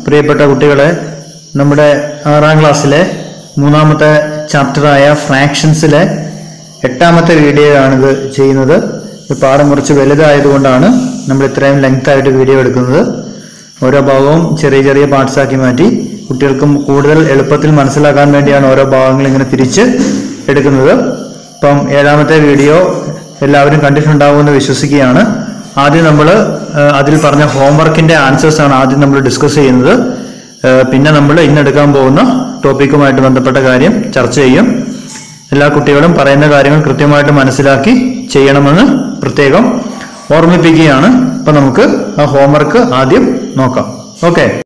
പ്രിയപ്പെട്ട കുട്ടികളെ നമ്മുടെ ആറാം ക്ലാസ്സിലെ മൂന്നാമത്തെ ചാപ്റ്ററായ ഫ്രാക്ഷൻസിലെ എട്ടാമത്തെ വീഡിയോ ആണിത് ചെയ്യുന്നത് ഈ പാഠം കുറച്ച് വലുതായതുകൊണ്ടാണ് നമ്മൾ ഇത്രയും ലെങ്ത് ആയിട്ട് വീഡിയോ എടുക്കുന്നത് ഓരോ ഭാഗവും ചെറിയ ചെറിയ പാർട്സ് ആക്കി മാറ്റി കുട്ടികൾക്കും കൂടുതൽ എളുപ്പത്തിൽ മനസ്സിലാക്കാൻ വേണ്ടിയാണ് ഓരോ ഭാഗങ്ങൾ ഇങ്ങനെ തിരിച്ച് എടുക്കുന്നത് ഇപ്പം ഏഴാമത്തെ വീഡിയോ എല്ലാവരും കണ്ടിട്ടുണ്ടാവുമെന്ന് വിശ്വസിക്കുകയാണ് ആദ്യം നമ്മൾ അതിൽ പറഞ്ഞ ഹോംവർക്കിന്റെ ആൻസേഴ്സ് ആണ് ആദ്യം നമ്മൾ ഡിസ്കസ് ചെയ്യുന്നത് ഏഹ് പിന്നെ നമ്മൾ ഇന്നെടുക്കാൻ പോകുന്ന ടോപ്പിക്കുമായിട്ട് ബന്ധപ്പെട്ട കാര്യം ചർച്ച ചെയ്യും എല്ലാ കുട്ടികളും പറയുന്ന കാര്യങ്ങൾ കൃത്യമായിട്ട് മനസ്സിലാക്കി ചെയ്യണമെന്ന് പ്രത്യേകം ഓർമ്മിപ്പിക്കുകയാണ് അപ്പൊ നമുക്ക് ആ ഹോംവർക്ക് ആദ്യം നോക്കാം ഓക്കെ